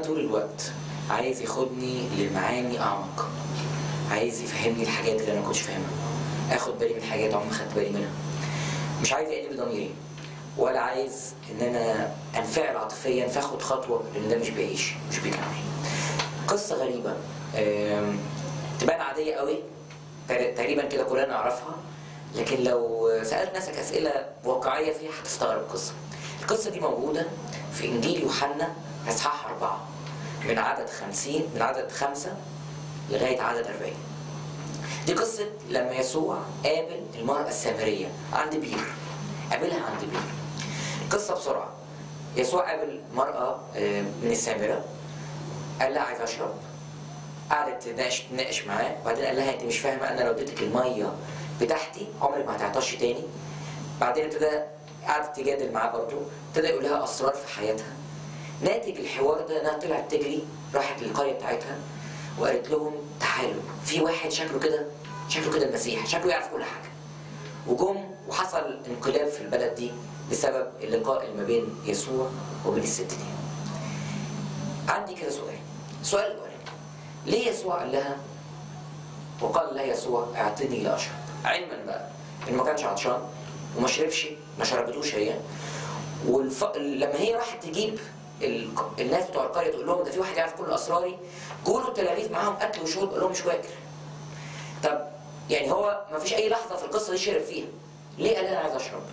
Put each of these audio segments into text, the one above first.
طول الوقت عايز ياخدني لمعاني اعمق عايز يفهمني الحاجات اللي انا ما كنتش فاهمها اخد بالي من حاجات عمري ما خدت بالي منها مش عايز يقلب ضميري ولا عايز ان انا انفعل عاطفيا فاخد خطوه لان ده مش بيعيش مش بيكمل قصه غريبه آم، تبان عاديه قوي تق- تقريبا كده كلنا نعرفها لكن لو سالت نفسك اسئله واقعيه فيها هتستغرب القصه القصه دي موجوده في انجيل يوحنا اصحاح اربعه من عدد خمسين من عدد خمسه لغايه عدد 40 دي قصه لما يسوع قابل المراه السامريه عند بير قابلها عند بير القصه بسرعه يسوع قابل مرأة آه، من السامرة قال لها عايز أشرب قعدت تناقش تناقش معاه وبعدين قال لها أنت مش فاهمة أنا لو اديتك المية بتاعتي عمرك ما هتعطشي تاني بعدين ابتدى قعدت تجادل معاه برضه ابتدى يقول لها أسرار في حياتها ناتج الحوار ده انها طلعت تجري راحت للقريه بتاعتها وقالت لهم تعالوا في واحد شكله كده شكله كده المسيح شكله يعرف كل حاجه وجم وحصل انقلاب في البلد دي بسبب اللقاء اللي ما بين يسوع وبين الست دي عندي كده سؤال السؤال الاولاني ليه يسوع قال لها وقال لها يسوع اعطني لاشرب علما بقى انه ما كانش عطشان وما شربش ما شربتوش هي والف... لما هي راحت تجيب ال... الناس بتوع القريه تقول لهم ده في واحد يعرف كل اسراري جولوا التلاميذ معاهم اكل وشرب قال لهم مش واكل طب يعني هو ما فيش اي لحظه في القصه دي شرب فيها ليه قال انا عايز اشرب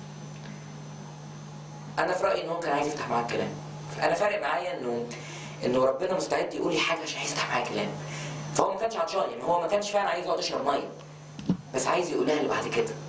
انا في رايي ان هو كان عايز يفتح معاك كلام انا فارق معايا انه انه ربنا مستعد يقول لي حاجه عشان عايز يفتح معايا كلام فهو ما كانش عطشان يعني هو ما كانش فعلا عايز يقعد يشرب ميه بس عايز يقولها لي بعد كده